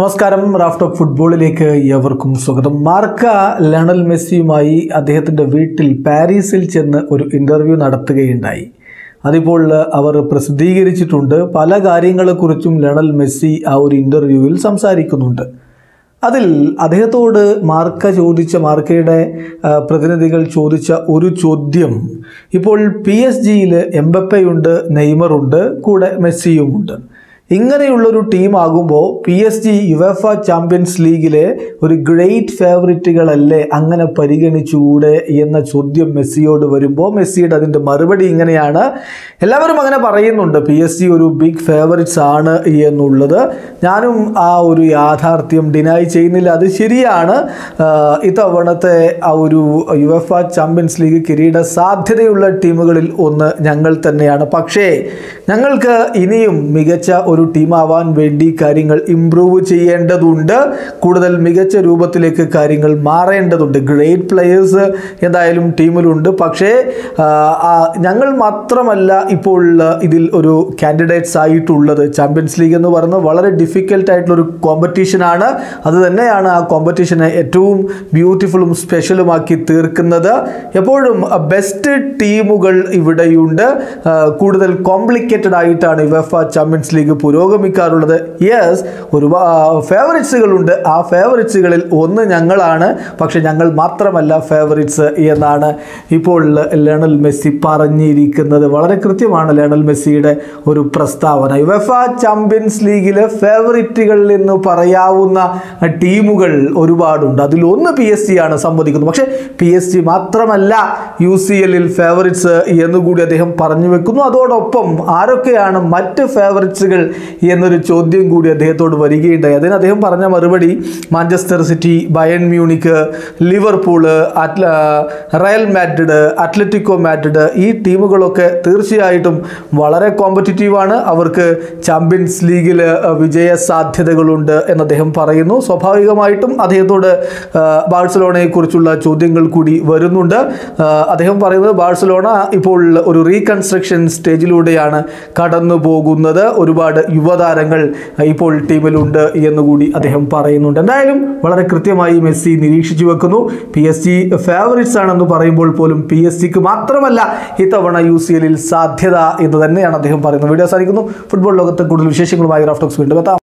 നമസ്കാരം raft of ഫുട്ബോളിലേക്ക് ഏവർക്കും സ്വാഗതം മാർക്ക ലണൽ മെസ്സിയുമായി അദ്ദേഹത്തിൻ്റെ വീട്ടിൽ പാരീസിൽ ചെന്ന് ഒരു ഇൻ്റർവ്യൂ നടത്തുകയുണ്ടായി അതിപ്പോൾ അവർ പ്രസിദ്ധീകരിച്ചിട്ടുണ്ട് പല കാര്യങ്ങളെക്കുറിച്ചും ലണൽ മെസ്സി ആ ഒരു ഇൻ്റർവ്യൂവിൽ സംസാരിക്കുന്നുണ്ട് അതിൽ അദ്ദേഹത്തോട് മാർക്ക ചോദിച്ച മാർക്കയുടെ ആ, പ്രതിനിധികൾ ചോദിച്ച ഒരു ചോദ്യം ഇപ്പോൾ പി എസ് ജിയിൽ എംബപ്പയുണ്ട് നെയ്മറുണ്ട് കൂടെ മെസ്സിയുമുണ്ട് ഇങ്ങനെയുള്ളൊരു ടീമാകുമ്പോൾ P S G UEFA champions ലീഗിലെ ഒരു ഗ്രേറ്റ് ഫേവറിറ്റുകളല്ലേ അങ്ങനെ പരിഗണിച്ചുകൂടെ എന്ന ചോദ്യം മെസ്സിയോട് വരുമ്പോൾ മെസ്സിയുടെ അതിൻ്റെ മറുപടി ഇങ്ങനെയാണ് എല്ലാവരും അങ്ങനെ പറയുന്നുണ്ട് പി എസ് ജി ഒരു ബിഗ് ഫേവറിറ്റ്സ് ആണ് എന്നുള്ളത് ഞാനും ആ ഒരു യാഥാർത്ഥ്യം ഡിനൈ ചെയ്യുന്നില്ല അത് ശരിയാണ് ആഹ് ഇത്തവണത്തെ ആ ഒരു യുവഫ ചാമ്പ്യൻസ് ലീഗ് കിരീട സാധ്യതയുള്ള ടീമുകളിൽ ഒന്ന് ഞങ്ങൾ തന്നെയാണ് പക്ഷേ ഞങ്ങൾക്ക് ഇനിയും മികച്ച ഒരു ടീമാവാൻ വേണ്ടി കാര്യങ്ങൾ ഇംപ്രൂവ് ചെയ്യേണ്ടതുണ്ട് കൂടുതൽ മികച്ച രൂപത്തിലേക്ക് കാര്യങ്ങൾ മാറേണ്ടതുണ്ട് ഗ്രേറ്റ് പ്ലെയേഴ്സ് എന്തായാലും ടീമിലുണ്ട് പക്ഷേ ആ, ആ, ഞങ്ങൾ മാത്രമല്ല ഇപ്പോൾ ഇതിൽ ഒരു കാൻഡിഡേറ്റ്സ് ആയിട്ടുള്ളത് ചാമ്പ്യൻസ് ലീഗ് എന്ന് പറയുന്നത് വളരെ ഡിഫിക്കൽട്ട് ആയിട്ടുള്ളൊരു കോമ്പറ്റീഷനാണ് അത് തന്നെയാണ് ആ കോമ്പറ്റീഷനെ ഏറ്റവും ബ്യൂട്ടിഫുള്ളും സ്പെഷ്യലുമാക്കി തീർക്കുന്നത് എപ്പോഴും ബെസ്റ്റ് ടീമുകൾ ഇവിടെയുണ്ട് ആ, കൂടുതൽ കോംപ്ലിക്കേറ്റഡ് ആയിട്ടാണ് യുവഫ ചാമ്പ്യൻസ് ലീഗ് പുരോഗമിക്കാറുള്ളത് യെസ് ഒരുപാട് ഫേവറിറ്റ്സുകളുണ്ട് ആ ഫേവറിറ്റ്സുകളിൽ ഒന്ന് ഞങ്ങളാണ് പക്ഷെ ഞങ്ങൾ മാത്രമല്ല ഫേവറിറ്റ്സ് എന്നാണ് ഇപ്പോൾ ലണൽ മെസ്സി പറഞ്ഞിരിക്കുന്നത് വളരെ കൃത്യമാണ് ലണൽ മെസ്സിയുടെ ഒരു പ്രസ്താവന യുവഫ ചാമ്പ്യൻസ് ലീഗിലെ ഫേവറിറ്റുകൾ എന്ന് പറയാവുന്ന ടീമുകൾ ഒരുപാടുണ്ട് അതിലൊന്ന് പി എസ് ജി ആണ് സമ്മതിക്കുന്നത് പക്ഷേ പി എസ് ജി മാത്രമല്ല യു സി എല്ലിൽ ഫേവറിറ്റ്സ് എന്നുകൂടി അദ്ദേഹം പറഞ്ഞു വെക്കുന്നു അതോടൊപ്പം ആരൊക്കെയാണ് മറ്റ് ഫേവറിറ്റ്സുകൾ എന്നൊരു ചോദ്യം കൂടി അദ്ദേഹത്തോട് വരികയുണ്ടായി അതിന് അദ്ദേഹം പറഞ്ഞ മറുപടി Manchester City Bayern Munich Liverpool അറ്റ്ല റയൽ മാഡ്രിഡ് അത്ലറ്റിക്കോ മാഡ്രിഡ് ഈ ടീമുകളൊക്കെ തീർച്ചയായിട്ടും വളരെ കോമ്പറ്റിറ്റീവാണ് അവർക്ക് ചാമ്പ്യൻസ് ലീഗിൽ വിജയ സാധ്യതകളുണ്ട് എന്ന് അദ്ദേഹം പറയുന്നു സ്വാഭാവികമായിട്ടും അദ്ദേഹത്തോട് ആ, ബാഴ്സലോണയെക്കുറിച്ചുള്ള ചോദ്യങ്ങൾ കൂടി വരുന്നുണ്ട് ആ, അദ്ദേഹം പറയുന്നത് ബാഴ്സലോണ ഇപ്പോൾ ഒരു റീകൺസ്ട്രക്ഷൻ സ്റ്റേജിലൂടെയാണ് കടന്നു പോകുന്നത് ഒരുപാട് യുവതാരങ്ങൾ ഇപ്പോൾ ടീമിലുണ്ട് എന്നുകൂടി അദ്ദേഹം പറയുന്നുണ്ട് എന്തായാലും വളരെ കൃത്യമായി മെസ്സി നിരീക്ഷിച്ചു വെക്കുന്നു പി എസ് ജി ഫേവറിറ്റ്സ് ആണെന്ന് പറയുമ്പോൾ പോലും പി എസ് ജിക്ക് മാത്രമല്ല ഇത്തവണ യു സി എല്ലിൽ സാധ്യത എന്ന് തന്നെയാണ് അദ്ദേഹം പറയുന്നത് വീഡിയോ സാധിക്കുന്നു ഫുട്ബോൾ ലോകത്തെ കൂടുതൽ വിശേഷങ്ങളുമായി റാഫ്റ്റോക്സ് വീണ്ടും എത്താം